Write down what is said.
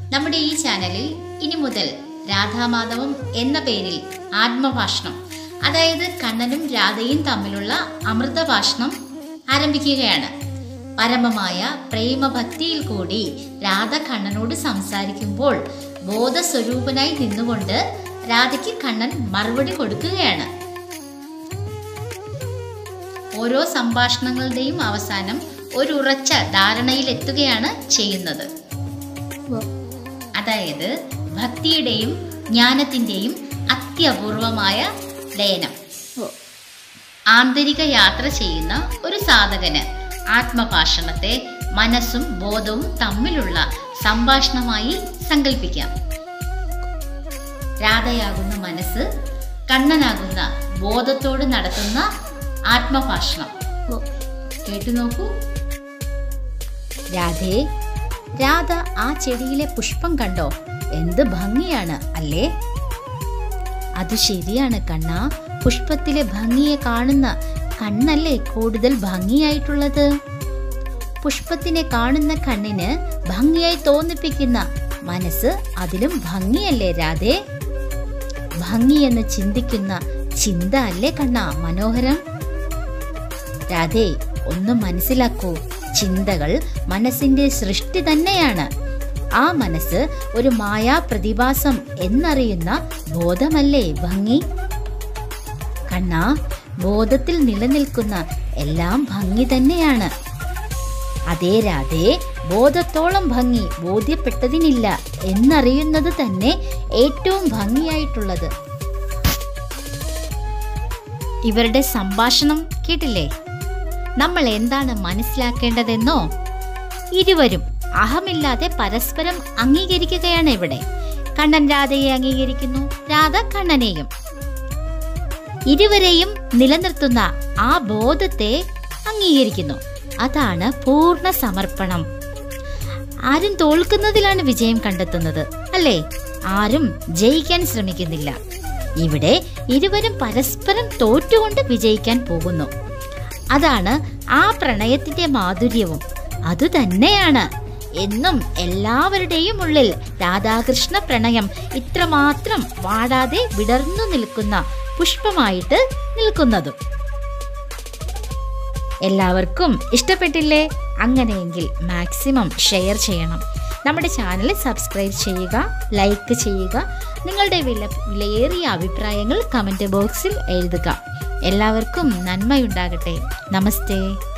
നമ്മുടെ ഈ ചാനലിൽ ഇനി മുതൽ രാധാമാധവം എന്ന പേരിൽ ആത്മഭാഷണം അതായത് കണ്ണനും രാധയും തമ്മിലുള്ള അമൃതഭാഷണം ആരംഭിക്കുകയാണ് പരമമായ പ്രേമഭക്തിയിൽ കൂടി രാധ കണ്ണനോട് സംസാരിക്കുമ്പോൾ ബോധസ്വരൂപനായി നിന്നുകൊണ്ട് രാധയ്ക്ക് കണ്ണൻ മറുപടി കൊടുക്കുകയാണ് ഓരോ സംഭാഷണങ്ങളുടെയും അവസാനം ഒരു ഉറച്ച ധാരണയിലെത്തുകയാണ് ചെയ്യുന്നത് അതായത് ഭക്തിയുടെയും ജ്ഞാനത്തിൻ്റെയും അത്യപൂർവമായ ലയനം ആന്തരിക യാത്ര ചെയ്യുന്ന ഒരു സാധകന് ആത്മഭാഷണത്തെ മനസ്സും ബോധവും തമ്മിലുള്ള സംഭാഷണമായി സങ്കല്പിക്കാം രാധയാകുന്ന മനസ്സ് കണ്ണനാകുന്ന ബോധത്തോട് നടത്തുന്ന ആത്മഭാഷണം കേട്ടു നോക്കൂ രാധേ രാധ ആ ചെടിയിലെ പുഷ്പം കണ്ടോ എന്ത് ഭംഗിയാണ് അല്ലേ അത് ശരിയാണ് കണ്ണ പുഷ്പത്തിലെ ഭംഗിയെ കാണുന്ന കണ്ണല്ലേ കൂടുതൽ ഭംഗിയായിട്ടുള്ളത് പുഷ്പത്തിനെ കാണുന്ന കണ്ണിന് ഭംഗിയായി തോന്നിപ്പിക്കുന്ന മനസ്സ് അതിലും ഭംഗിയല്ലേ രാധേ ഭംഗിയെന്ന് ചിന്തിക്കുന്ന ചിന്ത അല്ലേ കണ്ണ മനോഹരം രാധേ ഒന്ന് മനസ്സിലാക്കൂ ചിന്തകൾ മനസ്സിന്റെ സൃഷ്ടി തന്നെയാണ് ആ മനസ്സ് ഒരു മായാ പ്രതിഭാസം എന്നറിയുന്ന ബോധമല്ലേ ഭംഗി കണ്ണാ ബോധത്തിൽ നിലനിൽക്കുന്ന എല്ലാം ഭംഗി തന്നെയാണ് അതേ രാധേ ബോധത്തോളം ഭംഗി ബോധ്യപ്പെട്ടതിനില്ല എന്നറിയുന്നത് തന്നെ ഏറ്റവും ഭംഗിയായിട്ടുള്ളത് ഇവരുടെ സംഭാഷണം കേട്ടില്ലേ നമ്മൾ എന്താണ് മനസ്സിലാക്കേണ്ടതെന്നോ ഇരുവരും അഹമില്ലാതെ പരസ്പരം അംഗീകരിക്കുകയാണ് ഇവിടെ കണ്ണൻ രാധയെ അംഗീകരിക്കുന്നു രാധ കണ്ണനെയും ഇരുവരെയും നിലനിർത്തുന്ന ആ ബോധത്തെ അംഗീകരിക്കുന്നു അതാണ് പൂർണ്ണ സമർപ്പണം ആരും തോൽക്കുന്നതിലാണ് വിജയം കണ്ടെത്തുന്നത് അല്ലേ ആരും ജയിക്കാൻ ശ്രമിക്കുന്നില്ല ഇവിടെ ഇരുവരും പരസ്പരം തോറ്റുകൊണ്ട് വിജയിക്കാൻ പോകുന്നു അതാണ് ആ പ്രണയത്തിന്റെ മാധുര്യവും അതുതന്നെയാണ് എന്നും എല്ലാവരുടെയും ഉള്ളിൽ രാധാകൃഷ്ണ പ്രണയം ഇത്രമാത്രം വാടാതെ വിടർന്നു നിൽക്കുന്ന പുഷ്പമായിട്ട് നിൽക്കുന്നതും എല്ലാവർക്കും ഇഷ്ടപ്പെട്ടില്ലേ അങ്ങനെയെങ്കിൽ മാക്സിമം ഷെയർ ചെയ്യണം നമ്മുടെ ചാനൽ സബ്സ്ക്രൈബ് ചെയ്യുക ലൈക്ക് ചെയ്യുക നിങ്ങളുടെ വില വിലയേറിയ അഭിപ്രായങ്ങൾ കമൻറ്റ് ബോക്സിൽ എഴുതുക എല്ലാവർക്കും നന്മയുണ്ടാകട്ടെ നമസ്തേ